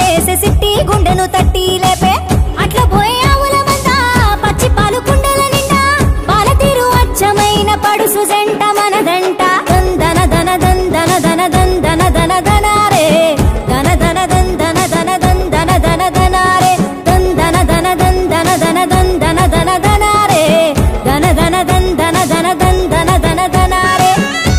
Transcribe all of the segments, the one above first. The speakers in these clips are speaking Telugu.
వేసే సిట్టి గుండెను తట్టి లేపే అట్లా పోయే ఆవుల మంద పచ్చి పాలు కుండల నిండా పాల తీరు అచ్చమైన పడుసు జంట మనదంట దందన దన దందన దన దందన దన దనారే దన దన దందన దన దందన దన దనారే దందన దన దందన దన దందన దన దనారే దన దన దందన దన దందన దన దనారే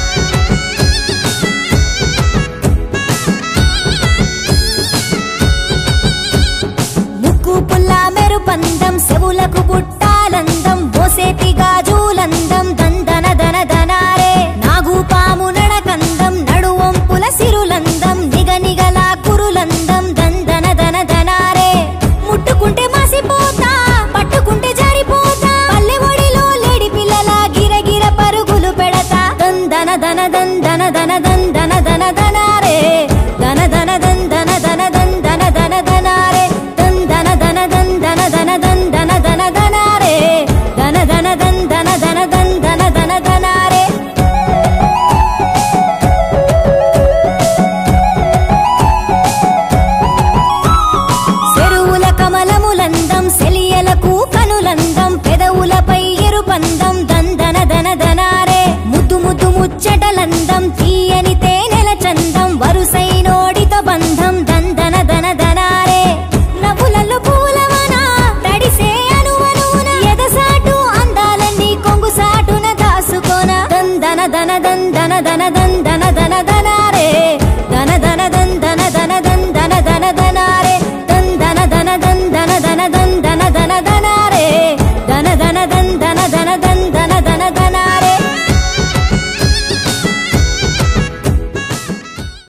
ముక్కు పుల్ల మెరుపందం చెవులకు బుట్టాలందం మోసేటి గాజులందం దందన దన దనారే నాగు పాము నడకందం నడువంపుల సిరులందం నిగ నిగల కురులందం దందన దన దనారే ముట్టుకుంటే మాసిపోతా పట్టుకుంటే జారిపోతా పల్లె ఒడిలో లేడి పిల్లల గిరగిర పరుగులు పెడతా దందన దన దందన దన దందన దన దనారే దన దన దందన దన దందన దన దనారే దందన దన దందన దన దందన దన దనారే దన దన దందన దన దందన దన దనారే చెరువుల కమలములందం సెలియలకు